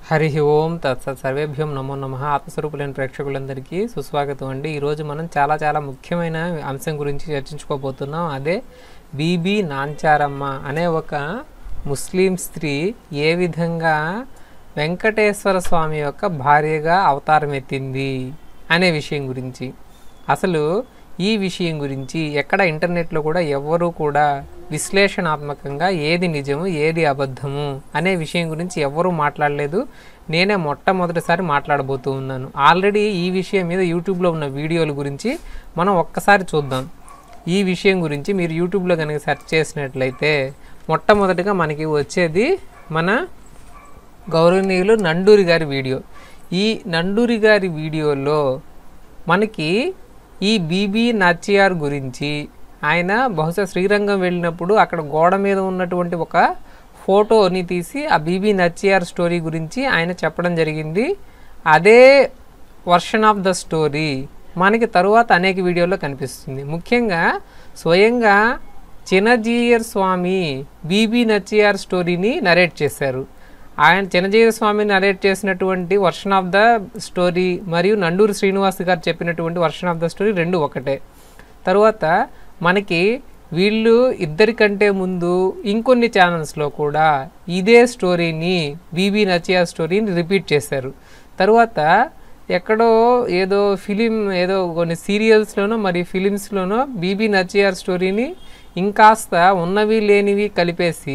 హరి ఓం తత్సత్ సర్వేభ్యం నమో నమ ఆత్మస్వరూపులైన ప్రేక్షకులందరికీ సుస్వాగతం అండి ఈరోజు మనం చాలా చాలా ముఖ్యమైన అంశం గురించి చర్చించుకోబోతున్నాం అదే బీబీ నాంచారమ్మ అనే ఒక ముస్లిం స్త్రీ ఏ విధంగా వెంకటేశ్వర స్వామి యొక్క భార్యగా అవతారం ఎత్తింది అనే విషయం గురించి అసలు ఈ విషయం గురించి ఎక్కడ ఇంటర్నెట్లో కూడా ఎవ్వరూ కూడా విశ్లేషణాత్మకంగా ఏది నిజము ఏది అబద్ధము అనే విషయం గురించి ఎవ్వరూ మాట్లాడలేదు నేనే మొట్టమొదటిసారి మాట్లాడబోతూ ఉన్నాను ఆల్రెడీ ఈ విషయం మీద యూట్యూబ్లో ఉన్న వీడియోల గురించి మనం ఒక్కసారి చూద్దాం ఈ విషయం గురించి మీరు యూట్యూబ్లో కనుక సెర్చ్ చేసినట్లయితే మొట్టమొదటిగా మనకి వచ్చేది మన గౌరవనీయులు నండూరి గారి వీడియో ఈ నండూరి గారి వీడియోలో మనకి ఈ బీబీ నచ్చియార్ గురించి ఆయన బహుశా శ్రీరంగం వెళ్ళినప్పుడు అక్కడ గోడ మీద ఉన్నటువంటి ఒక ఫోటోని తీసి ఆ బీబీ నచ్చియార్ స్టోరీ గురించి ఆయన చెప్పడం జరిగింది అదే వర్షన్ ఆఫ్ ద స్టోరీ మనకి తరువాత అనేక వీడియోల్లో కనిపిస్తుంది ముఖ్యంగా స్వయంగా చిన్నజీయర్ స్వామి బీబీ నచ్చియార్ స్టోరీని నరేట్ చేశారు ఆయన చిన్నజీవ స్వామి నరేట్ చేసినటువంటి వర్షన్ ఆఫ్ ద స్టోరీ మరియు నండూరి శ్రీనివాస్ గారు చెప్పినటువంటి వర్షన్ ఆఫ్ ద స్టోరీ రెండు ఒకటే తరువాత మనకి వీళ్ళు ఇద్దరికంటే ముందు ఇంకొన్ని ఛానల్స్లో కూడా ఇదే స్టోరీని బీబీ నచియా స్టోరీని రిపీట్ చేశారు తరువాత ఎక్కడో ఏదో ఫిలిం ఏదో కొన్ని సీరియల్స్లోనో మరి ఫిలిమ్స్లోనో బీబీ నచియార్ స్టోరీని ఇంకాస్త ఉన్నవి లేనివి కలిపేసి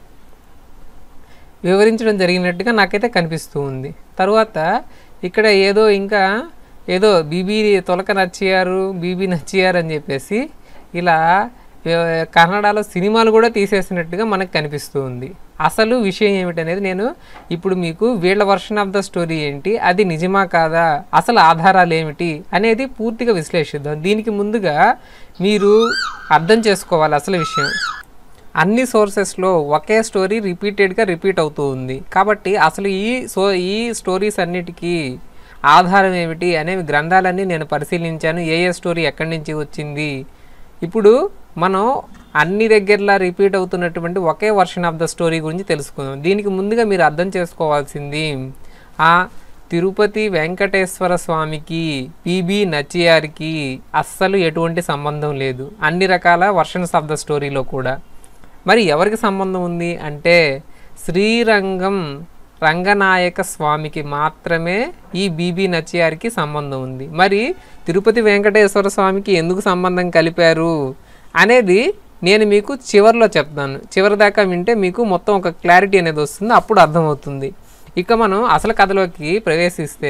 వివరించడం జరిగినట్టుగా నాకైతే కనిపిస్తూ ఉంది తర్వాత ఇక్కడ ఏదో ఇంకా ఏదో బీబీ తొలక నచ్చియారు బీబీ నచ్చియారు అని చెప్పేసి ఇలా ఏ- కన్నడలో సినిమాలు కూడా తీసేసినట్టుగా మనకు కనిపిస్తూ ఉంది అసలు విషయం ఏమిటనేది నేను ఇప్పుడు మీకు వీళ్ళ వర్షన్ ఆఫ్ ద స్టోరీ ఏంటి అది నిజమా కాదా అసలు ఆధారాలు ఏమిటి అనేది పూర్తిగా విశ్లేషిద్దాం దీనికి ముందుగా మీరు అర్థం చేసుకోవాలి అసలు విషయం అన్ని సోర్సెస్లో ఒకే స్టోరీ రిపీటెడ్గా రిపీట్ అవుతూ ఉంది కాబట్టి అసలు ఈ సో ఈ స్టోరీస్ అన్నిటికీ ఆధారం ఏమిటి అనేవి గ్రంథాలన్నీ నేను పరిశీలించాను ఏ ఏ స్టోరీ ఎక్కడి నుంచి వచ్చింది ఇప్పుడు మనం అన్ని దగ్గరలా రిపీట్ అవుతున్నటువంటి ఒకే వర్షన్ ఆఫ్ ద స్టోరీ గురించి తెలుసుకుందాం దీనికి ముందుగా మీరు అర్థం చేసుకోవాల్సింది ఆ తిరుపతి వెంకటేశ్వర స్వామికి పిబి నచ్చియారికి అస్సలు ఎటువంటి సంబంధం లేదు అన్ని రకాల వర్షన్స్ ఆఫ్ ద స్టోరీలో కూడా మరి ఎవరికి సంబంధం ఉంది అంటే శ్రీరంగం రంగనాయక స్వామికి మాత్రమే ఈ బీబీ నచ్చియారికి సంబంధం ఉంది మరి తిరుపతి వెంకటేశ్వర స్వామికి ఎందుకు సంబంధం కలిపారు అనేది నేను మీకు చివరిలో చెప్తాను చివరి దాకా వింటే మీకు మొత్తం ఒక క్లారిటీ అనేది వస్తుంది అప్పుడు అర్థమవుతుంది ఇక మనం అసలు కథలోకి ప్రవేశిస్తే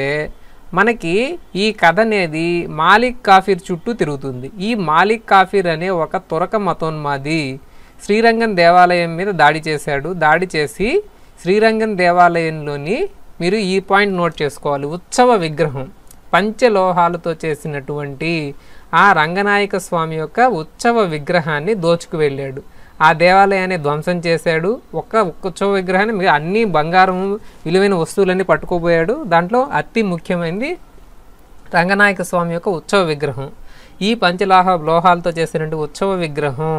మనకి ఈ కథ అనేది మాలిక్ కాఫీర్ చుట్టూ తిరుగుతుంది ఈ మాలిక్ కాఫీర్ అనే ఒక తురక మతోన్మాది శ్రీరంగం దేవాలయం మీద దాడి చేశాడు దాడి చేసి శ్రీరంగం దేవాలయంలోని మీరు ఈ పాయింట్ నోట్ చేసుకోవాలి ఉత్సవ విగ్రహం పంచలోహాలతో చేసినటువంటి ఆ రంగనాయక స్వామి యొక్క ఉత్సవ విగ్రహాన్ని దోచుకు వెళ్ళాడు ఆ దేవాలయాన్ని ధ్వంసం చేశాడు ఒక్క ఉత్సవ విగ్రహాన్ని మిగతా అన్ని బంగారం విలువైన వస్తువులన్నీ పట్టుకోపోయాడు దాంట్లో అతి ముఖ్యమైనది రంగనాయక స్వామి యొక్క ఉత్సవ విగ్రహం ఈ పంచలోహ లోహాలతో చేసినటువంటి ఉత్సవ విగ్రహం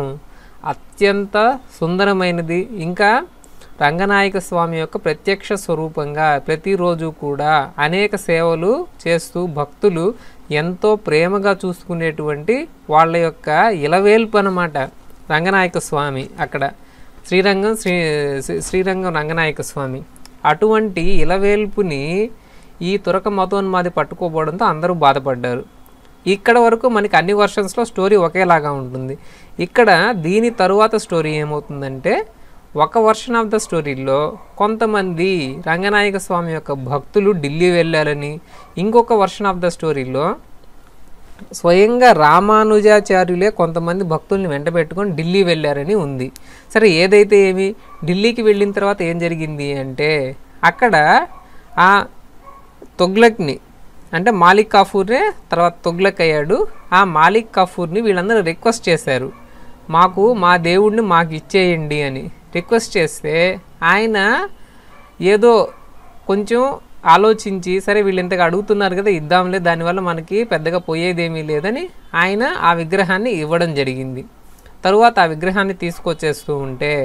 అత్యంత సుందరమైనది ఇంకా రంగనాయక స్వామి యొక్క ప్రత్యక్ష స్వరూపంగా ప్రతిరోజు కూడా అనేక సేవలు చేస్తూ భక్తులు ఎంతో ప్రేమగా చూసుకునేటువంటి వాళ్ళ యొక్క ఇలవేల్పు అన్నమాట రంగనాయక స్వామి అక్కడ శ్రీరంగం శ్రీ శ్రీ- శ్రీరంగం రంగనాయక స్వామి అటువంటి ఇలవేల్పుని ఈ తురక మతోన్మాది పట్టుకోపోవడంతో అందరూ బాధపడ్డారు ఇక్కడ వరకు మనకి అన్ని వర్షన్స్లో స్టోరీ ఒకేలాగా ఉంటుంది ఇక్కడ దీని తరువాత స్టోరీ ఏమవుతుందంటే ఒక వర్షన్ ఆఫ్ ద స్టోరీలో కొంతమంది రంగనాయక స్వామి యొక్క భక్తులు ఢిల్లీ వెళ్ళారని ఇంకొక వర్షన్ ఆఫ్ ద స్టోరీలో స్వయంగా రామానుజాచార్యులే కొంతమంది భక్తుల్ని వెంట పెట్టుకొని ఢిల్లీ వెళ్ళారని ఉంది సరే ఏదైతే ఏమి ఢిల్లీకి వెళ్ళిన తర్వాత ఏం జరిగింది అంటే అక్కడ ఆ తొగ్లక్ని అంటే మాలిక్ కాఫూరే తర్వాత తొగ్లక్ అయ్యాడు ఆ మాలిక్ కాఫూర్ని వీళ్ళందరూ రిక్వెస్ట్ చేశారు మాకు మా దేవుడిని మాకు ఇచ్చేయండి అని రిక్వెస్ట్ చేస్తే ఆయన ఏదో కొంచెం ఆలోచించి సరే వీళ్ళు ఇంతగా అడుగుతున్నారు కదా ఇద్దాంలే దానివల్ల మనకి పెద్దగా పోయేదేమీ లేదని ఆయన ఆ విగ్రహాన్ని ఇవ్వడం జరిగింది తరువాత ఆ విగ్రహాన్ని తీసుకొచ్చేస్తూ ఉంటే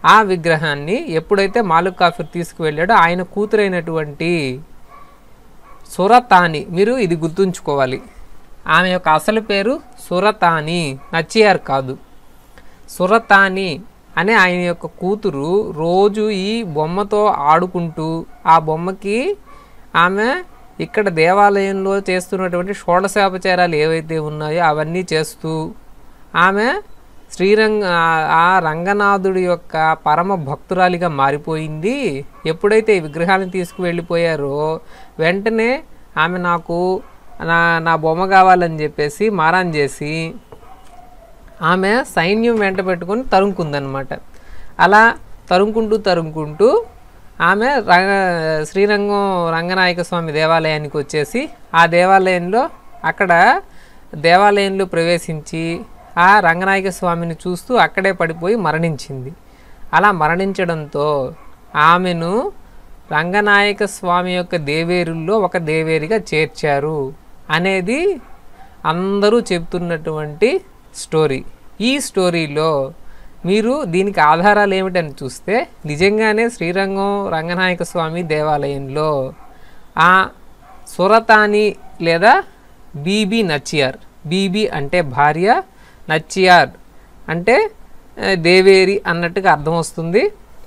ఆ విగ్రహాన్ని ఎప్పుడైతే మాలుక్ కాఫీర్ తీసుకువెళ్ళాడో ఆయన కూతురైనటువంటి సురతాని మీరు ఇది గుర్తుంచుకోవాలి ఆమె యొక్క అసలు పేరు సురతాని నచ్చియార్ కాదు సురతాని అనే ఆయన యొక్క కూతురు రోజు ఈ బొమ్మతో ఆడుకుంటూ ఆ బొమ్మకి ఆమె ఇక్కడ దేవాలయంలో చేస్తున్నటువంటి షోడశోపచారాలు ఏవైతే ఉన్నాయో అవన్నీ చేస్తూ ఆమె శ్రీరంగ ఆ- ఆ రంగనాథుడి యొక్క పరమ భక్తురాలిగా మారిపోయింది ఎప్పుడైతే ఈ విగ్రహాలను తీసుకువెళ్ళిపోయారో వెంటనే ఆమె నాకు నా నా బొమ్మ కావాలని చెప్పేసి మారాన్ చేసి ఆమె సైన్యం వెంట పెట్టుకొని తరుముకుందనమాట అలా తరుముకుంటూ తరుముకుంటూ ఆమె రంగ శ్రీరంగం రంగనాయక స్వామి దేవాలయానికి వచ్చేసి ఆ దేవాలయంలో అక్కడ దేవాలయంలో ప్రవేశించి ఆ రంగనాయక స్వామిని చూస్తూ అక్కడే పడిపోయి మరణించింది అలా మరణించడంతో ఆమెను రంగనాయక స్వామి యొక్క దేవేరుల్లో ఒక దేవేరిగా చేర్చారు అనేది అందరూ చెప్తున్నటువంటి స్టోరీ ఈ స్టోరీలో మీరు దీనికి ఆధారాలు ఏమిటని చూస్తే నిజంగానే శ్రీరంగం రంగనాయక స్వామి దేవాలయంలో ఆ సురతాని లేదా బీబీ నచ్చియార్ బీబీ అంటే భార్య నచ్చియార్ అంటే ఆ, దేవేరి అన్నట్టుగా అర్థం వస్తుంది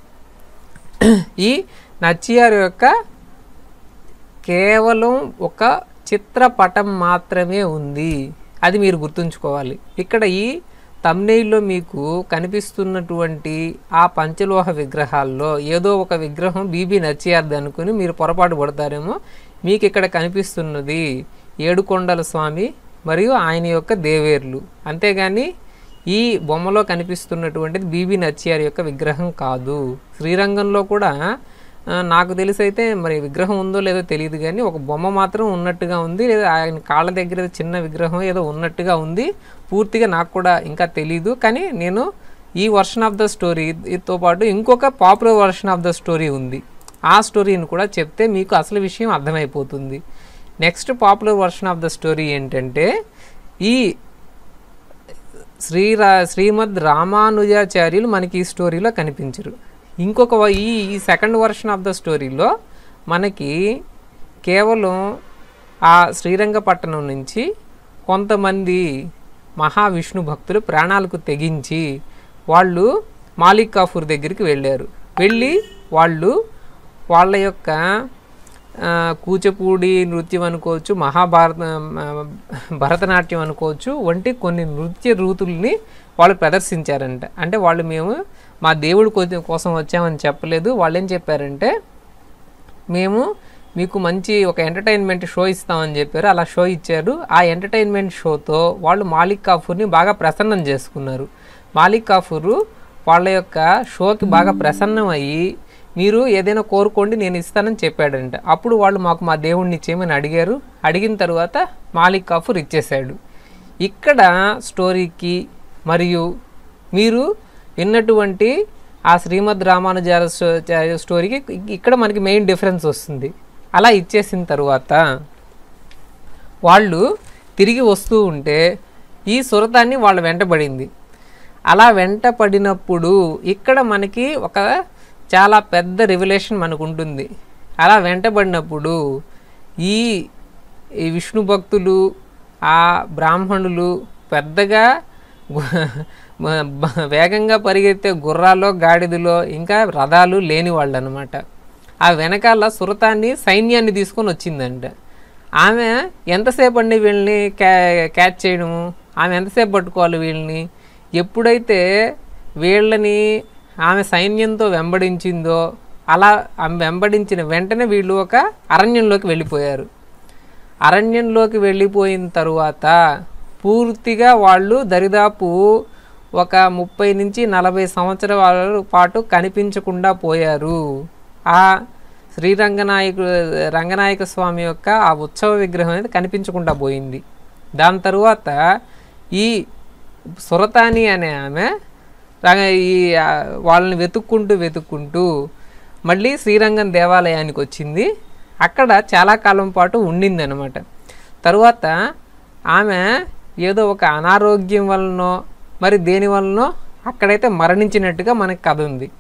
ఈ నచ్చియార్ యొక్క కేవలం ఒక చిత్రపటం మాత్రమే ఉంది అది మీరు గుర్తుంచుకోవాలి ఇక్కడ ఈ తమ్నెయిల్లో మీకు కనిపిస్తున్నటువంటి ఆ పంచలోహ విగ్రహాల్లో ఏదో ఒక విగ్రహం బీబీ నచ్చియార్ది అనుకుని మీరు పొరపాటు పడతారేమో మీకు ఇక్కడ కనిపిస్తున్నది ఏడుకొండల స్వామి మరియు ఆయన యొక్క దేవేర్లు అంతేగాని ఈ బొమ్మలో కనిపిస్తున్నటువంటిది బీబీ నచ్చియార్ యొక్క విగ్రహం కాదు శ్రీరంగంలో కూడా ఆ, నాకు తెలిసి అయితే మరి విగ్రహం ఉందో లేదో తెలియదు కానీ ఒక బొమ్మ మాత్రం ఉన్నట్టుగా ఉంది లేదా ఆయన కాళ్ళ దగ్గర చిన్న విగ్రహం ఏదో ఉన్నట్టుగా ఉంది పూర్తిగా నాకు కూడా ఇంకా తెలియదు కానీ నేను ఈ వర్షన్ ఆఫ్ ద స్టోరీతో పాటు ఇంకొక popular version of the story ఉంది ఆ స్టోరీని కూడా చెప్తే మీకు అసలు విషయం అర్థమైపోతుంది next popular version of the story ఏంటంటే ఈ శ్రీరా శ్రీమద్ రామానుజాచార్యులు మనకి ఈ స్టోరీలో కనిపించరు ఇంకొక వ- ఈ ఈ సెకండ్ వర్షన్ ఆఫ్ ద స్టోరీలో మనకి కేవలం ఆ శ్రీరంగపట్టణం నుంచి కొంతమంది మహావిష్ణు భక్తులు ప్రాణాలకు తెగించి వాళ్ళు మాలిక్ కాఫూర్ దగ్గరికి వెళ్ళారు వెళ్ళి వాళ్ళు వాళ్ళ యొక్క ఆ, కూచిపూడి నృత్యం అనుకోవచ్చు మహాభారత ఆ, భరతనాట్యం అనుకోవచ్చు వంటి కొన్ని నృత్య రూతుల్ని వాళ్ళు ప్రదర్శించారంట అంటే వాళ్ళు మేము మా దేవుడి కో- కోసం వచ్చామని చెప్పలేదు వాళ్ళు ఏం చెప్పారంటే మేము మీకు మంచి ఒక ఎంటర్టైన్మెంట్ షో ఇస్తామని చెప్పారు అలా షో ఇచ్చారు ఆ ఎంటర్టైన్మెంట్ షోతో వాళ్ళు మాలిక్ కాఫూర్ని బాగా ప్రసన్నం చేసుకున్నారు మాలిక్ కాఫూరు వాళ్ళ యొక్క షోకి బాగా ప్రసన్నం అయ్యి మీరు ఏదైనా కోరుకోండి నేను ఇస్తానని చెప్పాడంట అప్పుడు వాళ్ళు మాకు మా దేవుణ్ణి ఇచ్చేయమని అడిగారు అడిగిన తర్వాత మాలిక్ కాఫూర్ ఇచ్చేశాడు ఇక్కడ స్టోరీకి మరియు మీరు విన్నటువంటి ఆ శ్రీమద్ రామానుజార స్టో- స్టోరీకి ఇక్కడ మనకి మెయిన్ డిఫరెన్స్ వస్తుంది అలా ఇచ్చేసిన తర్వాత వాళ్ళు తిరిగి వస్తూ ఉంటే ఈ సురతాన్ని వాళ్ళ వెంటబడింది అలా వెంటపడినప్పుడు ఇక్కడ మనకి ఒక చాలా పెద్ద రివలేషన్ మనకు ఉంటుంది అలా వెంటబడినప్పుడు ఈ ఈ విష్ణు భక్తులు ఆ బ్రాహ్మణులు పెద్దగా గు- మ- బ- వేగంగా పరిగెత్తే గుర్రాలో గాడిదలో ఇంకా రథాలు లేని వాళ్ళు అనమాట ఆ వెనకాల సురతాన్ని సైన్యాన్ని తీసుకొని వచ్చిందంట ఆమె ఎంతసేపు అండి వీళ్ళని క్యా క్యాచ్ చేయడము ఆమె ఎంతసేపు పట్టుకోవాలి వీళ్ళని ఎప్పుడైతే వీళ్ళని ఆమె సైన్యంతో వెంబడించిందో అలా ఆమె వెంబడించిన వెంటనే వీళ్ళు ఒక అరణ్యంలోకి వెళ్ళిపోయారు అరణ్యంలోకి వెళ్ళిపోయిన తరువాత పూర్తిగా వాళ్ళు దరిదాపు ఒక ముప్పై నుంచి నలభై సంవత్సరాల పాటు కనిపించకుండా పోయారు ఆ శ్రీరంగనాయకు రంగనాయక స్వామి యొక్క ఆ ఉత్సవ విగ్రహం అనేది కనిపించకుండా పోయింది దాని తరువాత ఈ సురతాని అనే ఆమె రంగ- ఈ ఆ, వాళ్ళని వెతుక్కుంటూ వెతుక్కుంటూ మళ్ళీ శ్రీరంగం దేవాలయానికి వచ్చింది అక్కడ చాలా కాలం పాటు ఉండింది అనమాట తరువాత ఆమె ఏదో ఒక అనారోగ్యం వలనో మరి దేని వలనో అక్కడైతే మరణించినట్టుగా మనకి కథ ఉంది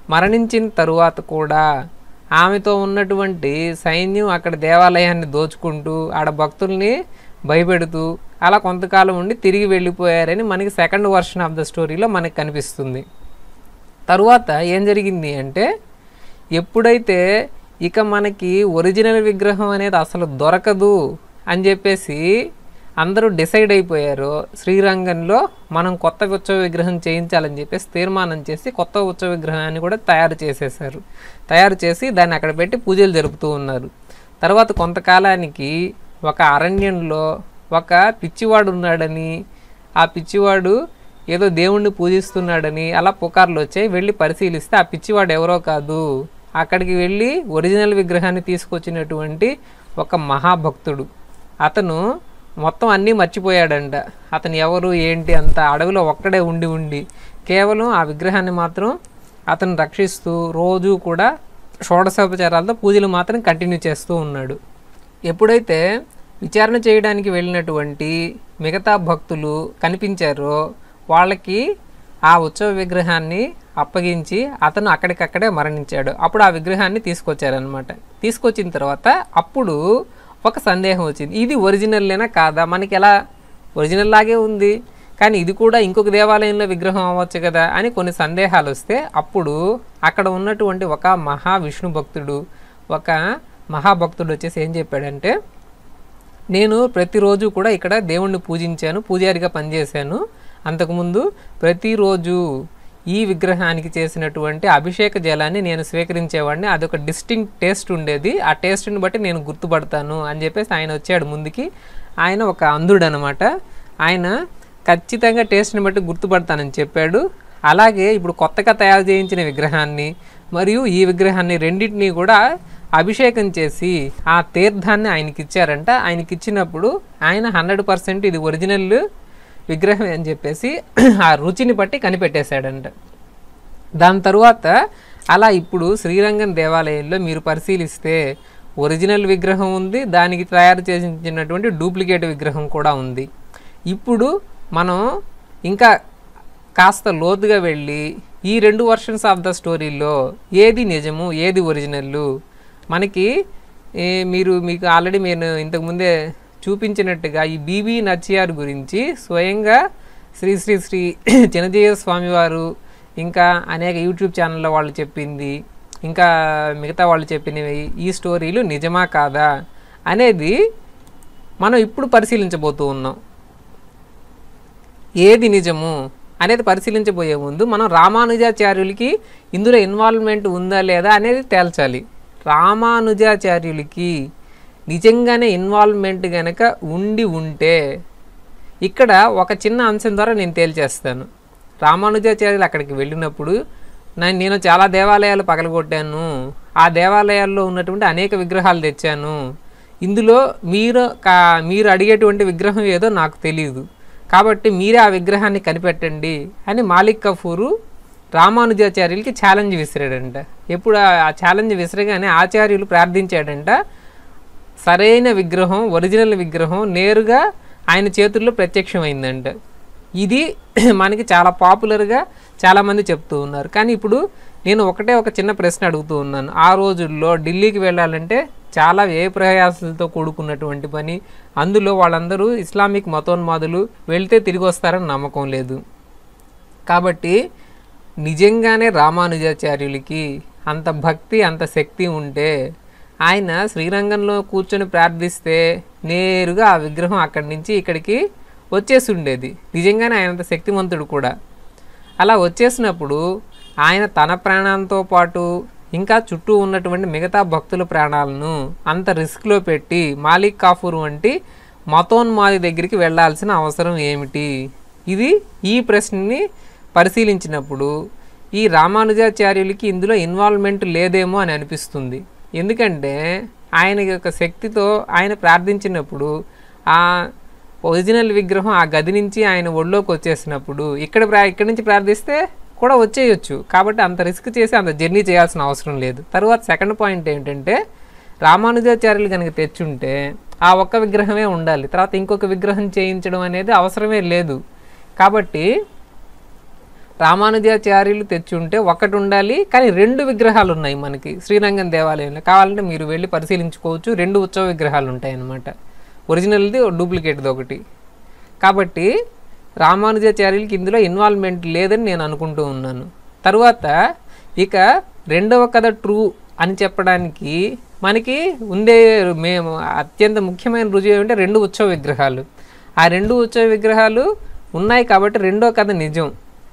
మరణించిన తరువాత కూడా ఆమెతో ఉన్నటువంటి సైన్యం అక్కడ దేవాలయాన్ని దోచుకుంటూ ఆడ భక్తుల్ని భయపెడుతూ అలా కొంతకాలం ఉండి తిరిగి వెళ్ళిపోయారని మనకి సెకండ్ వర్షన్ ఆఫ్ ద స్టోరీలో మనకి కనిపిస్తుంది తరువాత ఏం జరిగింది అంటే ఎప్పుడైతే ఇక మనకి ఒరిజినల్ విగ్రహం అనేది అసలు దొరకదు అని చెప్పేసి అందరూ డిసైడ్ అయిపోయారు శ్రీరంగంలో మనం కొత్త ఉత్సవ విగ్రహం చేయించాలని చెప్పేసి తీర్మానం చేసి కొత్త ఉత్సవ విగ్రహాన్ని కూడా తయారు చేసేసారు తయారు చేసి దాన్ని అక్కడ పెట్టి పూజలు జరుపుతూ ఉన్నారు తర్వాత కొంతకాలానికి ఒక అరణ్యంలో ఒక పిచ్చివాడు ఉన్నాడని ఆ పిచ్చివాడు ఏదో దేవుణ్ణి పూజిస్తున్నాడని అలా పుకార్లు వచ్చాయి వెళ్ళి పరిశీలిస్తే ఆ పిచ్చివాడు ఎవరో కాదు అక్కడికి వెళ్ళి ఒరిజినల్ విగ్రహాన్ని తీసుకొచ్చినటువంటి ఒక మహాభక్తుడు అతను మొత్తం అన్నీ మర్చిపోయాడంట అతను ఎవరు ఏంటి అంత అడవిలో ఒక్కడే ఉండి ఉండి కేవలం ఆ విగ్రహాన్ని మాత్రం అతను రక్షిస్తూ రోజు కూడా షోడశోపచారాలతో పూజలు మాత్రం కంటిన్యూ చేస్తూ ఉన్నాడు ఎప్పుడైతే విచారణ చేయడానికి వెళ్ళినటువంటి మిగతా భక్తులు కనిపించారో వాళ్ళకి ఆ ఉత్సవ విగ్రహాన్ని అప్పగించి అతను అక్కడికక్కడే మరణించాడు అప్పుడు ఆ విగ్రహాన్ని తీసుకొచ్చారనమాట తీసుకొచ్చిన తర్వాత అప్పుడు ఒక సందేహం వచ్చింది ఇది ఒరిజినల్లేనా కాదా మనకి ఎలా ఒరిజినల్ లాగే ఉంది కానీ ఇది కూడా ఇంకొక దేవాలయంలో విగ్రహం అవ్వచ్చు కదా అని కొన్ని సందేహాలు వస్తే అప్పుడు అక్కడ ఉన్నటువంటి ఒక మహా విష్ణు భక్తుడు ఒక మహాభక్తుడు వచ్చేసి ఏం చెప్పాడంటే నేను ప్రతిరోజు కూడా ఇక్కడ దేవుణ్ణి పూజించాను పూజారిగా పనిచేశాను అంతకుముందు ప్రతిరోజు ఈ విగ్రహానికి చేసినటువంటి అభిషేక జలాన్ని నేను స్వీకరించేవాడిని అదొక డిస్టింక్ట్ టేస్ట్ ఉండేది ఆ టేస్ట్ని బట్టి నేను గుర్తుపడతాను అని చెప్పేసి ఆయన వచ్చాడు ముందుకి ఆయన ఒక అంధుడు అనమాట ఆయన ఖచ్చితంగా టేస్ట్ని బట్టి గుర్తుపడతానని చెప్పాడు అలాగే ఇప్పుడు కొత్తగా తయారు చేయించిన విగ్రహాన్ని మరియు ఈ విగ్రహాన్ని రెండింటినీ కూడా అభిషేకం చేసి ఆ తీర్థాన్ని ఆయనకి ఇచ్చారంట ఆయనకి ఇచ్చినప్పుడు ఆయన హండ్రెడ్ పర్సెంట్ ఇది ఒరిజినల్ విగ్రహం అని చెప్పేసి ఆ రుచిని బట్టి కనిపెట్టేశాడంట దాని తరువాత అలా ఇప్పుడు శ్రీరంగం దేవాలయంలో మీరు పరిశీలిస్తే ఒరిజినల్ విగ్రహం ఉంది దానికి తయారు చేసినటువంటి డూప్లికేట్ విగ్రహం కూడా ఉంది ఇప్పుడు మనం ఇంకా కాస్త లోతుగా వెళ్ళి ఈ రెండు వర్షన్స్ ఆఫ్ ద స్టోరీలో ఏది నిజము ఏది ఒరిజినల్ మనకి ఏ, మీరు మీకు ఆల్రెడీ నేను ఇంతకుముందే చూపించినట్టుగా ఈ బీబీ నచ్చియార్ గురించి స్వయంగా శ్రీ శ్రీ శ్రీ చిన్నజీయ స్వామివారు ఇంకా అనేక యూట్యూబ్ ఛానల్లో వాళ్ళు చెప్పింది ఇంకా మిగతా వాళ్ళు చెప్పినవి ఈ స్టోరీలు నిజమా కాదా అనేది మనం ఇప్పుడు పరిశీలించబోతూ ఉన్నాం ఏది నిజము అనేది పరిశీలించబోయే ముందు మనం రామానుజాచార్యులకి ఇందులో ఇన్వాల్వ్మెంట్ ఉందా లేదా అనేది తేల్చాలి రామానుజాచార్యులకి నిజంగానే ఇన్వాల్వ్మెంట్ గనక ఉండి ఉంటే ఇక్కడ ఒక చిన్న అంశం ద్వారా నేను తేల్చేస్తాను రామానుజాచార్యులు అక్కడికి వెళ్ళినప్పుడు నా- నేను చాలా దేవాలయాలు పగలగొట్టాను ఆ దేవాలయాల్లో ఉన్నటువంటి అనేక విగ్రహాలు తెచ్చాను ఇందులో మీరు కా మీరు అడిగేటువంటి విగ్రహం ఏదో నాకు తెలియదు కాబట్టి మీరే ఆ విగ్రహాన్ని కనిపెట్టండి అని మాలిక్ కఫూరు రామానుజాచార్యులకి ఛాలెంజ్ విసిరాడంట ఎప్పుడు ఆ- ఆ ఛాలెంజ్ విసిరగానే ఆచార్యులు ప్రార్థించాడంట సరైన విగ్రహం ఒరిజినల్ విగ్రహం నేరుగా ఆయన చేతుల్లో ప్రత్యక్షమైందంట ఇది మనకి చాలా పాపులర్గా చాలామంది చెప్తూ ఉన్నారు కానీ ఇప్పుడు నేను ఒకటే ఒక చిన్న ప్రశ్న అడుగుతూ ఉన్నాను ఆ రోజుల్లో ఢిల్లీకి వెళ్ళాలంటే చాలా వ్యయ ప్రయాసాలతో కూడుకున్నటువంటి పని అందులో వాళ్ళందరూ ఇస్లామిక్ మతోన్మాదులు వెళ్తే తిరిగి వస్తారని నమ్మకం లేదు కాబట్టి నిజంగానే రామానుజాచార్యులకి అంత భక్తి అంత శక్తి ఉంటే ఆయన శ్రీరంగంలో కూర్చొని ప్రార్థిస్తే నేరుగా ఆ విగ్రహం అక్కడి నుంచి ఇక్కడికి వచ్చేసి ఉండేది నిజంగానే ఆయన అంత శక్తివంతుడు కూడా అలా వచ్చేసినప్పుడు ఆయన తన ప్రాణాలతో పాటు ఇంకా చుట్టూ ఉన్నటువంటి మిగతా భక్తుల ప్రాణాలను అంత రిస్క్లో పెట్టి మాలిక్ కాఫూర్ వంటి మతోన్మాది దగ్గరికి వెళ్ళాల్సిన అవసరం ఏమిటి ఇది ఈ ప్రశ్నని పరిశీలించినప్పుడు ఈ రామానుజాచార్యులకి ఇందులో ఇన్వాల్వ్మెంట్ లేదేమో అని అనిపిస్తుంది ఎందుకంటే ఆయన యొక్క శక్తితో ఆయన ప్రార్థించినప్పుడు ఆ ఒరిజినల్ విగ్రహం ఆ గది నుంచి ఆయన ఒళ్ళోకి వచ్చేసినప్పుడు ఇక్కడ ప్రా ఇక్కడి నుంచి ప్రార్థిస్తే కూడా వచ్చేయచ్చు కాబట్టి అంత రిస్క్ చేసి అంత జర్నీ చేయాల్సిన అవసరం లేదు తర్వాత సెకండ్ పాయింట్ ఏంటంటే రామానుజాచార్యులు కనుక తెచ్చుంటే ఆ ఒక్క విగ్రహమే ఉండాలి తర్వాత ఇంకొక విగ్రహం చేయించడం అనేది అవసరమే లేదు కాబట్టి రామానుజాచార్యులు తెచ్చి ఉంటే ఒకటి ఉండాలి కానీ రెండు విగ్రహాలు ఉన్నాయి మనకి శ్రీరంగం దేవాలయంలో కావాలంటే మీరు వెళ్ళి పరిశీలించుకోవచ్చు రెండు ఉత్సవ విగ్రహాలు ఉంటాయి అన్నమాట ఒరిజినల్ది డూప్లికేట్ది ఒకటి కాబట్టి రామానుజాచార్యులకి ఇందులో ఇన్వాల్వ్మెంట్ లేదని నేను అనుకుంటూ ఉన్నాను తరువాత ఇక రెండవ కథ ట్రూ అని చెప్పడానికి మనకి ఉండే మేము అత్యంత ముఖ్యమైన రుజువు ఏమంటే రెండు ఉత్సవ విగ్రహాలు ఆ రెండు ఉత్సవ విగ్రహాలు ఉన్నాయి కాబట్టి రెండో కథ నిజం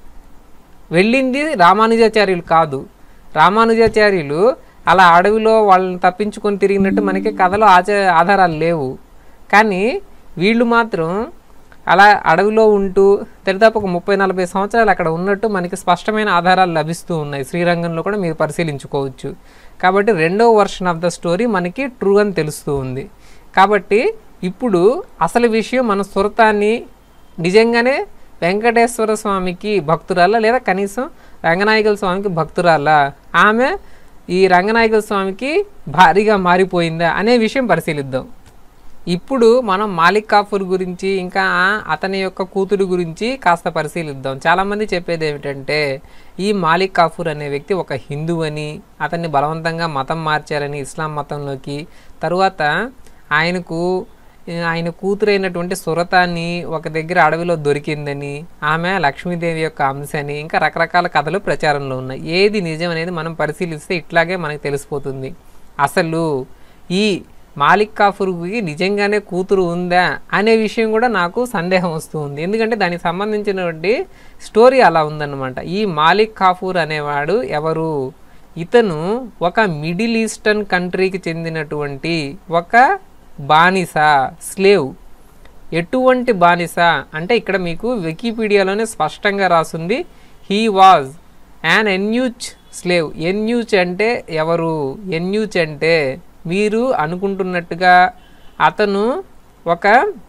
వెళ్ళింది రామానుజాచార్యులు కాదు రామానుజాచార్యులు అలా అడవిలో వాళ్ళని తప్పించుకొని తిరిగినట్టు మనకి కథలో ఆచ ఆధారాలు లేవు కానీ వీళ్ళు మాత్రం అలా అడవిలో ఉంటూ దరిదాపు ఒక ముప్పై నలభై సంవత్సరాలు అక్కడ ఉన్నట్టు మనకి స్పష్టమైన ఆధారాలు లభిస్తూ ఉన్నాయి శ్రీరంగంలో కూడా మీరు పరిశీలించుకోవచ్చు కాబట్టి రెండవ వర్షన్ ఆఫ్ ద స్టోరీ మనకి ట్రూ అని తెలుస్తూ ఉంది కాబట్టి ఇప్పుడు అసలు విషయం మన సురతాన్ని నిజంగానే వెంకటేశ్వర స్వామికి భక్తురాలా లేదా కనీసం రంగనాయకుల స్వామికి భక్తురాలా ఆమె ఈ రంగనాయకుల స్వామికి భారీగా మారిపోయిందా అనే విషయం పరిశీలిద్దాం ఇప్పుడు మనం మాలిక్ కాఫూర్ గురించి ఇంకా అతని యొక్క కూతురు గురించి కాస్త పరిశీలిద్దాం చాలామంది చెప్పేది ఏమిటంటే ఈ మాలిక్ కాఫూర్ అనే వ్యక్తి ఒక హిందూ అని అతన్ని బలవంతంగా మతం మార్చారని ఇస్లాం మతంలోకి తరువాత ఆయనకు ఆయన కూతురైనటువంటి సురతాన్ని ఒక దగ్గర అడవిలో దొరికిందని ఆమె లక్ష్మీదేవి యొక్క అంశ అని ఇంకా రకరకాల కథలు ప్రచారంలో ఉన్నాయి ఏది నిజం అనేది మనం పరిశీలిస్తే ఇట్లాగే మనకు తెలిసిపోతుంది అసలు ఈ మాలిక్ కాఫూర్కి నిజంగానే కూతురు ఉందా అనే విషయం కూడా నాకు సందేహం వస్తూ ఉంది ఎందుకంటే దానికి సంబంధించినటువంటి స్టోరీ అలా ఉందన్నమాట ఈ మాలిక్ కాఫూర్ అనేవాడు ఎవరు ఇతను ఒక మిడిల్ ఈస్టర్న్ కంట్రీకి చెందినటువంటి ఒక బానిస స్లేవ్ ఎటువంటి బానిస అంటే ఇక్కడ మీకు వికీపీడియాలోనే స్పష్టంగా రాసింది he was an eunuch slave eunuch అంటే ఎవరు ఎన్యూచ్ అంటే మీరు అనుకుంటున్నట్టుగా అతను ఒక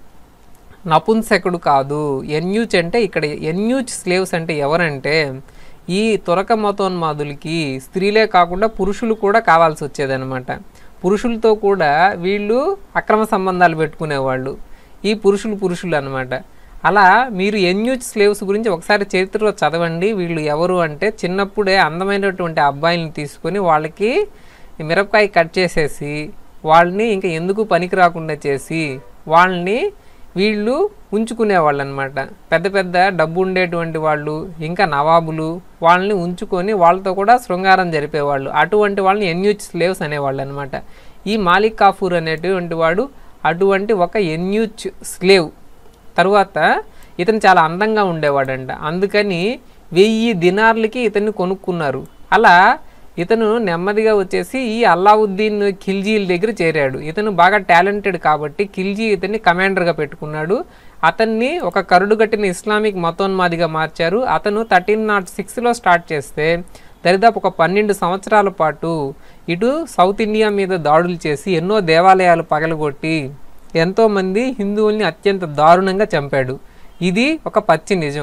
నపుంసకుడు కాదు ఎన్యూచ్ అంటే ఇక్కడ ఎన్యూచ్ స్లేవ్స్ అంటే ఎవరంటే ఈ తురక మతోన్మాదులకి స్త్రీలే కాకుండా పురుషులు కూడా కావాల్సి వచ్చేదన్నమాట పురుషులతో కూడా వీళ్ళు అక్రమ సంబంధాలు పెట్టుకునేవాళ్ళు ఈ పురుషులు పురుషులు అనమాట అలా మీరు ఎన్యూచ్ స్లేవ్స్ గురించి ఒకసారి చరిత్రలో చదవండి వీళ్ళు ఎవరు అంటే చిన్నప్పుడే అందమైనటువంటి అబ్బాయిలను తీసుకొని వాళ్ళకి మిరపకాయ కట్ చేసేసి వాళ్ళని ఇంకా ఎందుకు పనికి రాకుండా చేసి వాళ్ళని వీళ్ళు ఉంచుకునేవాళ్ళు అనమాట పెద్ద పెద్ద డబ్బు ఉండేటువంటి వాళ్ళు ఇంకా నవాబులు వాళ్ళని ఉంచుకొని వాళ్ళతో కూడా శృంగారం జరిపేవాళ్ళు అటువంటి వాళ్ళని ఎన్యూచ్ స్లేవ్స్ అనేవాళ్ళు అనమాట ఈ మాలిక్ కాఫూర్ అనేటువంటి వాడు అటువంటి ఒక ఎన్యూచ్ స్లేవ్ తరువాత ఇతను చాలా అందంగా ఉండేవాడంట అందుకని వెయ్యి దినార్లకి ఇతన్ని కొనుక్కున్నారు అలా ఇతను నెమ్మదిగా వచ్చేసి ఈ అల్లావుద్దీన్ ఖిల్జీల దగ్గర చేరాడు ఇతను బాగా టాలెంటెడ్ కాబట్టి ఖిల్జీ ఇతన్ని కమాండర్గా పెట్టుకున్నాడు అతన్ని ఒక కరుడుగట్టిన ఇస్లామిక్ మతోన్మాదిగా మార్చారు అతను థర్టీన్ నాట్ సిక్స్లో స్టార్ట్ చేస్తే దరిదాపు ఒక పన్నెండు సంవత్సరాల పాటు ఇటు సౌత్ ఇండియా మీద దాడులు చేసి ఎన్నో దేవాలయాలు పగలగొట్టి ఎంతోమంది హిందువుల్ని అత్యంత దారుణంగా చంపాడు ఇది ఒక పచ్చి నిజం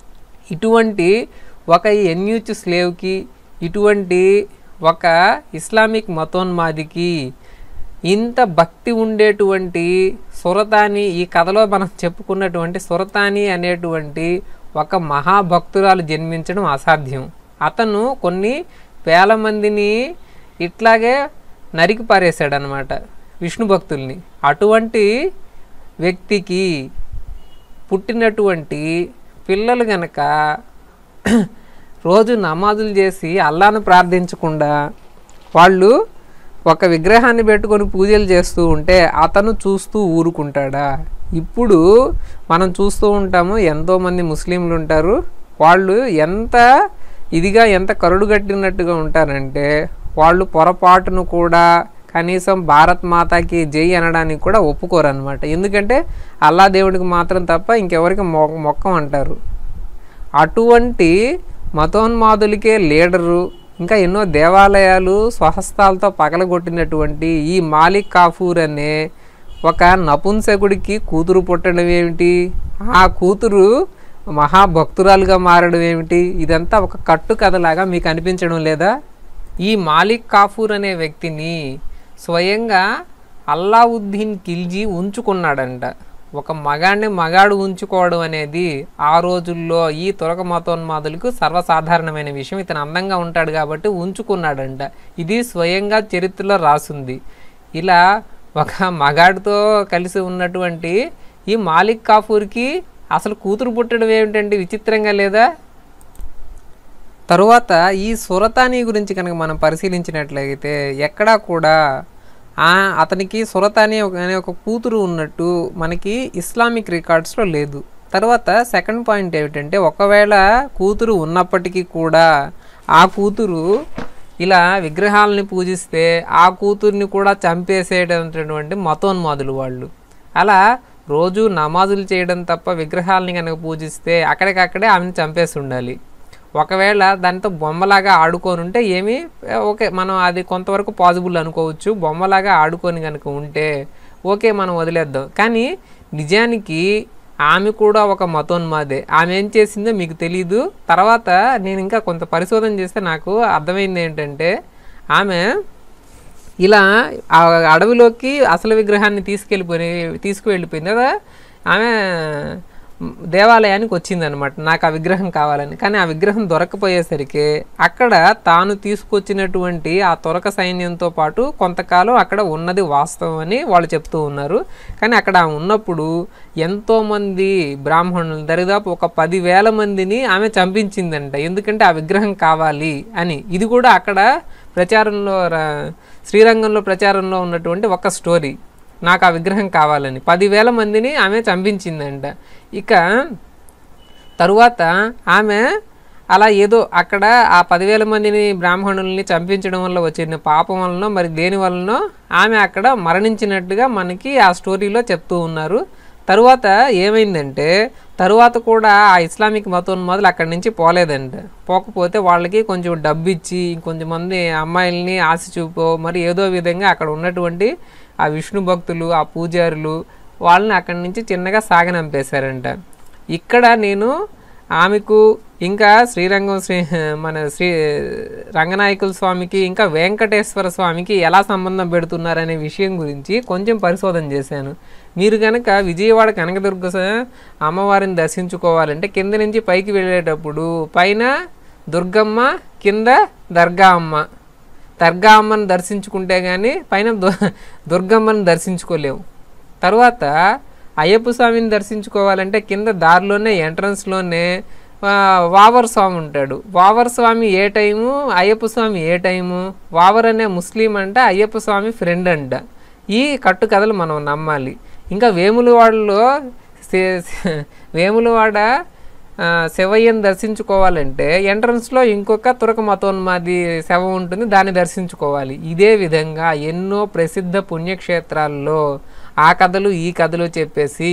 ఇటువంటి ఒక ఎన్యూచ్ స్లేవ్కి ఇటువంటి ఒక ఇస్లామిక్ మతోన్మాదికి ఇంత భక్తి ఉండేటువంటి సురతాని ఈ కథలో మనం చెప్పుకున్నటువంటి సురతాని అనేటువంటి ఒక మహాభక్తురాలు జన్మించడం అసాధ్యం అతను కొన్ని వేల మందిని ఇట్లాగే నరికి పారేశాడు అనమాట విష్ణు భక్తుల్ని అటువంటి వ్యక్తికి పుట్టినటువంటి పిల్లలు గనక రోజు నమాజులు చేసి అల్లాను ప్రార్థించకుండా వాళ్ళు ఒక విగ్రహాన్ని పెట్టుకొని పూజలు చేస్తూ ఉంటే అతను చూస్తూ ఊరుకుంటాడా ఇప్పుడు మనం చూస్తూ ఉంటాము ఎంతోమంది ముస్లింలు ఉంటారు వాళ్ళు ఎంత ఇదిగా ఎంత కరుడుగట్టినట్టుగా ఉంటారంటే వాళ్ళు పొరపాటును కూడా కనీసం భారత్ మాతాకి జై అనడానికి కూడా ఒప్పుకోరనమాట ఎందుకంటే అల్లా దేవుడికి మాత్రం తప్ప ఇంకెవరికి మొ మొక్కం అంటారు అటువంటి మతోన్మాదులకే లీడరు ఇంకా ఎన్నో దేవాలయాలు స్వహస్తాలతో పగలగొట్టినటువంటి ఈ మాలిక్ కాఫూర్ అనే ఒక నపుంసకుడికి కూతురు పుట్టడం ఏమిటి ఆ కూతురు మహాభక్తురాలుగా మారడం ఏమిటి ఇదంతా ఒక కట్టు కథలాగా మీకు అనిపించడం లేదా ఈ మాలిక్ కాఫూర్ అనే వ్యక్తిని స్వయంగా అల్లావుద్దీన్ ఖిల్జీ ఉంచుకున్నాడంట ఒక మగాడిని మగాడు ఉంచుకోవడం అనేది ఆ రోజుల్లో ఈ తురక మతోన్మాదులకు సర్వసాధారణమైన విషయం ఇతను అందంగా ఉంటాడు కాబట్టి ఉంచుకున్నాడంట ఇది స్వయంగా చరిత్రలో రాసుంది ఇలా ఒక మగాడితో కలిసి ఉన్నటువంటి ఈ మాలిక్ కాఫూర్కి అసలు కూతురు పుట్టడం ఏమిటండి విచిత్రంగా లేదా తరువాత ఈ సురతానీ గురించి కనుక మనం పరిశీలించినట్లయితే ఎక్కడా కూడా ఆ అతనికి సురతానీ ఒక- అనే ఒక కూతురు ఉన్నట్టు మనకి ఇస్లామిక్ రికార్డ్స్లో లేదు తర్వాత సెకండ్ పాయింట్ ఏమిటంటే ఒకవేళ కూతురు ఉన్నప్పటికీ కూడా ఆ కూతురు ఇలా విగ్రహాలని పూజిస్తే ఆ కూతుర్ని కూడా చంపేసేటటువంటి మతోన్మాదులు వాళ్ళు అలా రోజు నమాజులు చేయడం తప్ప విగ్రహాలని కనుక పూజిస్తే అక్కడికక్కడే ఆమెను చంపేసి ఉండాలి ఒకవేళ దాంతో బొమ్మలాగా ఆడుకొని ఉంటే ఏమి ఓకే మనం అది కొంతవరకు పాజిబుల్ అనుకోవచ్చు బొమ్మలాగా ఆడుకొని కనుక ఉంటే ఓకే మనం వదిలేద్దాం కానీ నిజానికి ఆమె కూడా ఒక మతోన్మాదే ఆమె ఏం చేసిందో మీకు తెలీదు తర్వాత నేను ఇంకా కొంత పరిశోధన చేస్తే నాకు అర్థమైంది ఏంటంటే ఆమె ఇలా ఆ అడవిలోకి అసలు విగ్రహాన్ని తీసుకెళ్ళిపోయి తీసుకువెళ్ళిపోయింది కదా ఆమె దేవాలయానికి వచ్చిందనమాట నాకు ఆ విగ్రహం కావాలని కానీ ఆ విగ్రహం దొరకపోయేసరికి అక్కడ తాను తీసుకొచ్చినటువంటి ఆ తొరక సైన్యంతో పాటు కొంతకాలం అక్కడ ఉన్నది వాస్తవం అని వాళ్ళు చెప్తూ ఉన్నారు కానీ అక్కడ ఆమె ఉన్నప్పుడు ఎంతోమంది బ్రాహ్మణులు దరిదాపు ఒక పదివేల మందిని ఆమె చంపించిందంట ఎందుకంటే ఆ విగ్రహం కావాలి అని ఇది కూడా అక్కడ ప్రచారంలో రా- శ్రీరంగంలో ప్రచారంలో ఉన్నటువంటి ఒక స్టోరీ నాకు ఆ విగ్రహం కావాలని పదివేల మందిని ఆమె చంపించిందంట ఇక తరువాత ఆమె అలా ఏదో అక్కడ ఆ పదివేల మందిని బ్రాహ్మణుల్ని చంపించడం వల్ల వచ్చిన పాపం వలన మరి దేని వలనో ఆమె అక్కడ మరణించినట్టుగా మనకి ఆ స్టోరీలో చెప్తూ ఉన్నారు తరువాత ఏమైందంటే తరువాత కూడా ఆ ఇస్లామిక్ మతోన్మాదులు అక్కడి నుంచి పోలేదంట పోకపోతే వాళ్ళకి కొంచెం డబ్బు ఇచ్చి ఇంకొంచెం మంది అమ్మాయిల్ని ఆశ చూపో మరి ఏదో విధంగా అక్కడ ఉన్నటువంటి ఆ విష్ణు భక్తులు ఆ పూజారులు వాళ్ళని అక్కడి నుంచి చిన్నగా సాగనంపేశారంట ఇక్కడ నేను ఆమెకు ఇంకా శ్రీరంగం శ్రీ మన శ్రీ రంగనాయకుల స్వామికి ఇంకా వెంకటేశ్వర స్వామికి ఎలా సంబంధం పెడుతున్నారనే విషయం గురించి కొంచెం పరిశోధన చేశాను మీరు కనుక విజయవాడ కనకదుర్గ స- అమ్మవారిని దర్శించుకోవాలంటే కింద నుంచి పైకి వెళ్ళేటప్పుడు పైన దుర్గమ్మ కింద దర్గా అమ్మ దర్గా అమ్మని దర్శించుకుంటే కానీ పైన దు దుర్గమ్మని దర్శించుకోలేము తర్వాత అయ్యప్ప స్వామిని దర్శించుకోవాలంటే కింద దారిలోనే ఎంట్రన్స్లోనే ఆ, వావర్ స్వామి ఉంటాడు వావర్ స్వామి ఏ టైము అయ్యప్ప స్వామి ఏ టైము వావర్ అనే ముస్లిం అంట అయ్యప్ప స్వామి ఫ్రెండ్ అంట ఈ కట్టుకథలు మనం నమ్మాలి ఇంకా వేములవాడలో సే- సే- వేములవాడ ఆ, శివయ్యను దర్శించుకోవాలంటే ఎంట్రన్స్లో ఇంకొక తురక మతోన్మాది శవం ఉంటుంది దాన్ని దర్శించుకోవాలి ఇదే విధంగా ఎన్నో ప్రసిద్ధ పుణ్యక్షేత్రాల్లో ఆ కథలు ఈ కథలు చెప్పేసి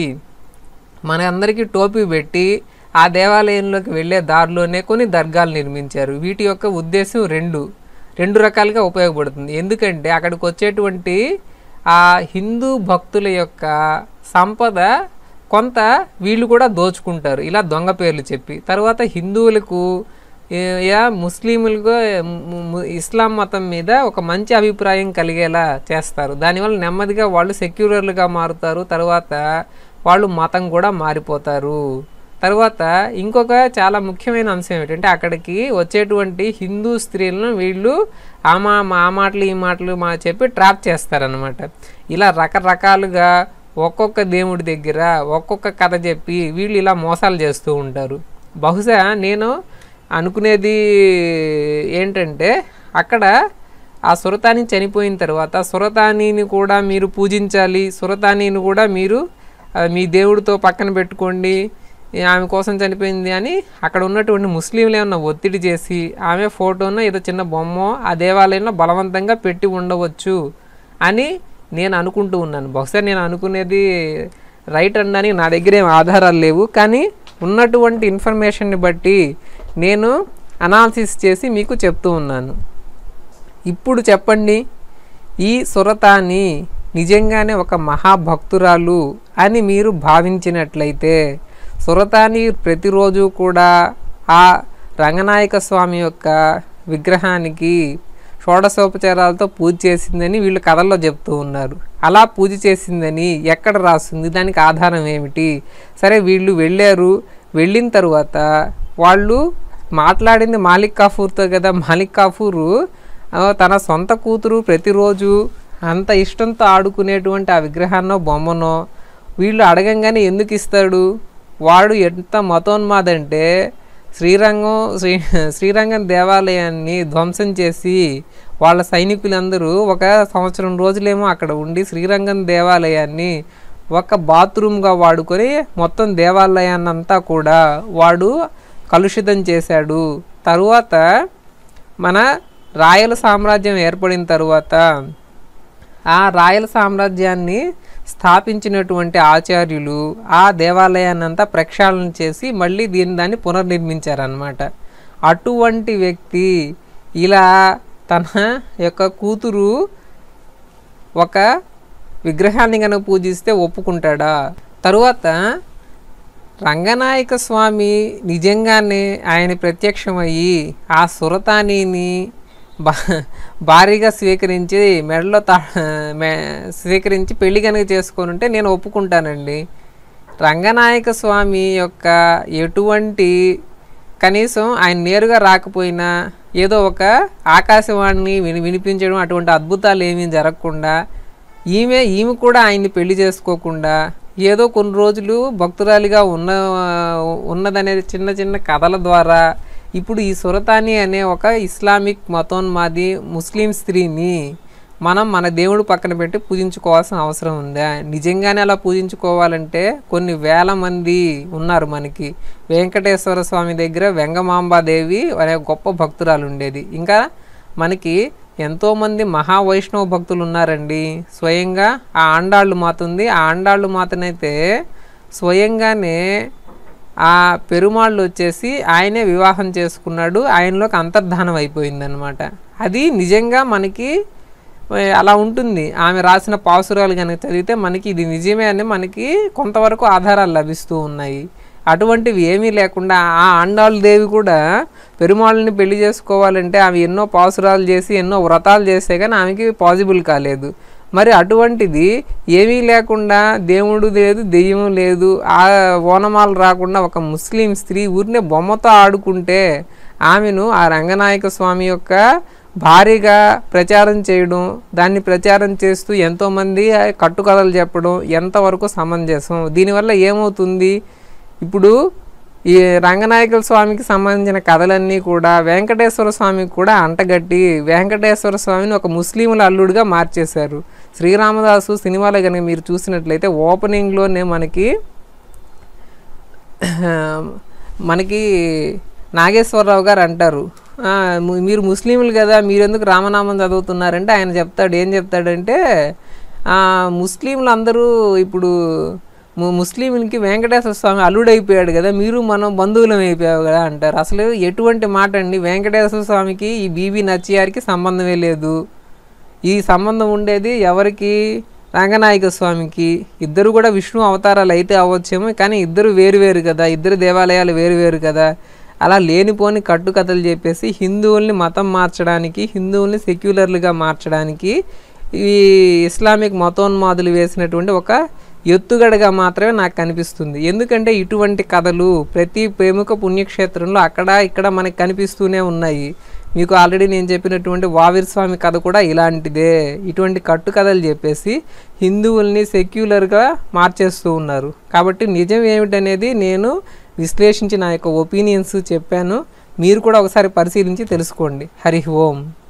మన అందరికీ టోపీ పెట్టి ఆ దేవాలయంలోకి వెళ్ళే దారిలోనే కొన్ని దర్గాలు నిర్మించారు వీటి యొక్క ఉద్దేశం రెండు రెండు రకాలుగా ఉపయోగపడుతుంది ఎందుకంటే అక్కడికి వచ్చేటువంటి ఆ హిందూ భక్తుల యొక్క సంపద కొంత వీళ్ళు కూడా దోచుకుంటారు ఇలా దొంగ పేర్లు చెప్పి తర్వాత హిందువులకు ఏ- యా ముస్లింలకు ము- ము- ఇస్లాం మతం మీద ఒక మంచి అభిప్రాయం కలిగేలా చేస్తారు దానివల్ల నెమ్మదిగా వాళ్ళు సెక్యులర్లుగా మారుతారు తర్వాత వాళ్ళు మతం కూడా మారిపోతారు తర్వాత ఇంకొక చాలా ముఖ్యమైన అంశం ఏంటంటే అక్కడికి వచ్చేటువంటి హిందూ స్త్రీలను వీళ్ళు ఆ మా ఆ మాటలు ఈ మాటలు మా చెప్పి ట్రాప్ చేస్తారనమాట ఇలా రకరకాలుగా ఒక్కొక్క దేవుడి దగ్గర ఒక్కొక్క కథ చెప్పి వీళ్ళు ఇలా మోసాలు చేస్తూ ఉంటారు బహుశా నేను అనుకునేది ఏంటంటే అక్కడ ఆ సురతాని చనిపోయిన తర్వాత సురతానీని కూడా మీరు పూజించాలి సురతానీని కూడా మీరు ఆ, మీ దేవుడితో పక్కన పెట్టుకోండి ఈ ఆమె కోసం చనిపోయింది అని అక్కడ ఉన్నటువంటి ముస్లింలు ఏమన్నా ఒత్తిడి చేసి ఆమె ఫోటోను ఏదో చిన్న బొమ్మ ఆ దేవాలయంలో బలవంతంగా పెట్టి ఉండవచ్చు అని నేను అనుకుంటూ ఉన్నాను బహుశా నేను అనుకునేది రైట్ అనడానికి నా దగ్గర ఏం ఆధారాలు లేవు కానీ ఉన్నటువంటి ఇన్ఫర్మేషన్ని బట్టి నేను అనాలిసిస్ చేసి మీకు చెప్తూ ఉన్నాను ఇప్పుడు చెప్పండి ఈ సురతాని నిజంగానే ఒక మహాభక్తురాలు అని మీరు భావించినట్లయితే సురతాని ప్రతిరోజు కూడా ఆ రంగనాయక స్వామి యొక్క విగ్రహానికి షోడశోపచారాలతో పూజ చేసిందని వీళ్ళు కథల్లో చెప్తూ ఉన్నారు అలా పూజ చేసిందని ఎక్కడ రాస్తుంది దానికి ఆధారం ఏమిటి సరే వీళ్ళు వెళ్ళారు వెళ్ళిన తర్వాత వాళ్ళు మాట్లాడింది మాలిక్ కాఫూర్తో కదా మాలిక్ కాఫూరు ఆ, తన సొంత కూతురు ప్రతిరోజు అంత ఇష్టంతో ఆడుకునేటువంటి ఆ విగ్రహాన్నో బొమ్మనో వీళ్ళు అడగంగానే ఎందుకు ఇస్తాడు వాడు ఎంత మతోన్మాదంటే శ్రీరంగం శ్రీ శ్రీరంగం దేవాలయాన్ని ధ్వంసం చేసి వాళ్ళ సైనికులందరూ ఒక సంవత్సరం రోజులేమో అక్కడ ఉండి శ్రీరంగం దేవాలయాన్ని ఒక బాత్రూమ్గా వాడుకొని మొత్తం దేవాలయాన్ని అంతా కూడా వాడు కలుషితం చేశాడు తరువాత మన రాయల సామ్రాజ్యం ఏర్పడిన తరువాత ఆ రాయల సామ్రాజ్యాన్ని స్థాపించినటువంటి ఆచార్యులు ఆ దేవాలయాన్ని అంతా ప్రక్షాళన చేసి మళ్ళీ దీన్ని దాన్ని పునర్నిర్మించారనమాట అటువంటి వ్యక్తి ఇలా తన యొక్క కూతురు ఒక విగ్రహాన్ని కనుక పూజిస్తే ఒప్పుకుంటాడా తరువాత రంగనాయక స్వామి నిజంగానే ఆయన ప్రత్యక్షమయ్యి ఆ సురతానీని బా భారీగా స్వీకరించి మెడలో తా మె స్వీకరించి పెళ్లి కనుక చేసుకొని ఉంటే నేను ఒప్పుకుంటానండి రంగనాయక స్వామి యొక్క ఎటువంటి కనీసం ఆయన నేరుగా రాకపోయినా ఏదో ఒక ఆకాశవాణిని విని వినిపించడం అటువంటి అద్భుతాలు ఏమీ జరగకుండా ఈమె ఈమె కూడా ఆయన్ని పెళ్లి చేసుకోకుండా ఏదో కొన్ని రోజులు భక్తురాలిగా ఉన్న ఉన్నదనే చిన్న చిన్న కథల ద్వారా ఇప్పుడు ఈ సురతాని అనే ఒక ఇస్లామిక్ మతోన్మాది ముస్లిం స్త్రీని మనం మన దేవుడు పక్కన పెట్టి పూజించుకోవాల్సిన అవసరం ఉందా నిజంగానే అలా పూజించుకోవాలంటే కొన్ని వేల మంది ఉన్నారు మనకి వెంకటేశ్వర స్వామి దగ్గర వెంగమాంబాదేవి అనే గొప్ప భక్తురాలు ఉండేది ఇంకా మనకి ఎంతోమంది మహావైష్ణవ భక్తులు ఉన్నారండి స్వయంగా ఆ ఆండాళ్ళు మాత ఉంది ఆ ఆండాళ్ళు మాతనైతే స్వయంగానే ఆ పెరుమాళ్ళు వచ్చేసి ఆయనే వివాహం చేసుకున్నాడు ఆయనలోకి అంతర్ధానం అయిపోయిందనమాట అది నిజంగా మనకి ఏ, అలా ఉంటుంది ఆమె రాసిన పాసురాలు కనుక చదివితే మనకి ఇది నిజమే అని మనకి కొంతవరకు ఆధారాలు లభిస్తూ ఉన్నాయి అటువంటివి ఏమీ లేకుండా ఆ ఆండాళ్ళ దేవి కూడా పెరుమాళ్ళని పెళ్లి చేసుకోవాలంటే ఆమె ఎన్నో పాసురాలు చేసి ఎన్నో వ్రతాలు చేస్తే కానీ ఆమెకి పాసిబుల్ కాలేదు మరి అటువంటిది ఏమీ లేకుండా దేవుడు లేదు దెయ్యం లేదు ఆ ఓనమాలు రాకుండా ఒక ముస్లిం స్త్రీ ఊరినే బొమ్మతో ఆడుకుంటే ఆమెను ఆ రంగనాయక స్వామి యొక్క భారీగా ప్రచారం చేయడం దాన్ని ప్రచారం చేస్తూ ఎంతోమంది కట్టుకథలు చెప్పడం ఎంతవరకు సమంజసం దీనివల్ల ఏమవుతుంది ఇప్పుడు ఈ రంగనాయకుల స్వామికి సంబంధించిన కథలన్నీ కూడా వెంకటేశ్వర స్వామికి కూడా అంటగట్టి వెంకటేశ్వర స్వామిని ఒక ముస్లింల అల్లుడిగా మార్చేశారు శ్రీరామదాసు సినిమాలో కనుక మీరు చూసినట్లయితే ఓపెనింగ్లోనే మనకి మనకి నాగేశ్వరరావు గారు అంటారు "ఆ, ము- మీరు ముస్లింలు కదా మీరెందుకు రామనామం చదువుతున్నారంటే ఆయన చెప్తాడు ఏం చెప్తాడంటే "ఆ, ముస్లింలు అందరూ ఇప్పుడు ము- ముస్లింలకి వెంకటేశ్వర స్వామి అల్లుడైపోయాడు కదా మీరు మనం బంధువులం అయిపోయావు కదా అంటారు అసలు ఎటువంటి మాట అండి వెంకటేశ్వర స్వామికి ఈ బీబీ నచ్చియారికి సంబంధమే లేదు ఈ సంబంధం ఉండేది ఎవరికి రంగనాయక స్వామికి ఇద్దరు కూడా విష్ణు అవతారాలు అయితే అవ్వచ్చేమో కానీ ఇద్దరు వేరు వేరు కదా ఇద్దరు దేవాలయాలు వేరు వేరు కదా అలా లేనిపోని కట్టుకథలు చెప్పేసి హిందువుల్ని మతం మార్చడానికి హిందువుల్ని సెక్యులర్లుగా మార్చడానికి ఈ ఇస్లామిక్ మతోన్మాదులు వేసినటువంటి ఒక ఎత్తుగడగా మాత్రమే నాకు కనిపిస్తుంది ఎందుకంటే ఇటువంటి కథలు ప్రతి ప్రముఖ పుణ్యక్షేత్రంలో అక్కడ ఇక్కడ మనకి కనిపిస్తూనే ఉన్నాయి మీకు ఆల్రెడీ నేను చెప్పినటువంటి వావిర్ స్వామి కథ కూడా ఇలాంటిదే ఇటువంటి కట్టు కథలు చెప్పేసి హిందువుల్ని సెక్యులర్గా మార్చేస్తూ ఉన్నారు కాబట్టి నిజం ఏమిటనేది నేను విశ్లేషించి నా యొక్క ఒపీనియన్స్ చెప్పాను మీరు కూడా ఒకసారి పరిశీలించి తెలుసుకోండి హరి ఓం